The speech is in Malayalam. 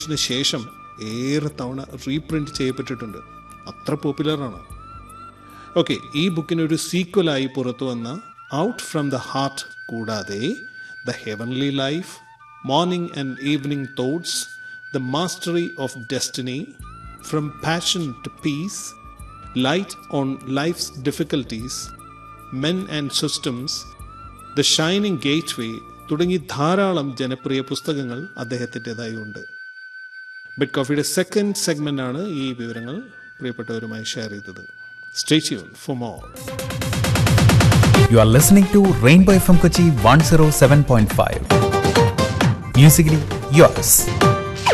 ന് ശേഷം ഏറെ തവണ റീപ്രിന്റ് ചെയ്യപ്പെട്ടിട്ടുണ്ട് അത്ര പോപ്പുലറാണ് ഓക്കെ ഈ ബുക്കിന് ഒരു സീക്വലായി പുറത്തു വന്ന ഔട്ട് ഫ്രം ദ ഹാർട്ട് കൂടാതെ the heavenly life morning and evening thoughts the mastery of destiny from passion to peace light on life's difficulties men and systems the shining gateway തുടങ്ങി ധാരാളം ജനപ്രിയ പുസ്തകങ്ങൾ അദ്ദേഹത്തിൻ്റെതായി ഉണ്ട് ബിറ്റ് കോഫിയുടെ സെക്കൻഡ് സെഗ്മെന്റ് ആണ് ഈ വിവരങ്ങൾ പ്രിയപ്പെട്ടവരുമായി ഷെയർ ചെയ്തത് stay tune for more You are listening to Rainbow FM Kochi 107.5. Musically yours.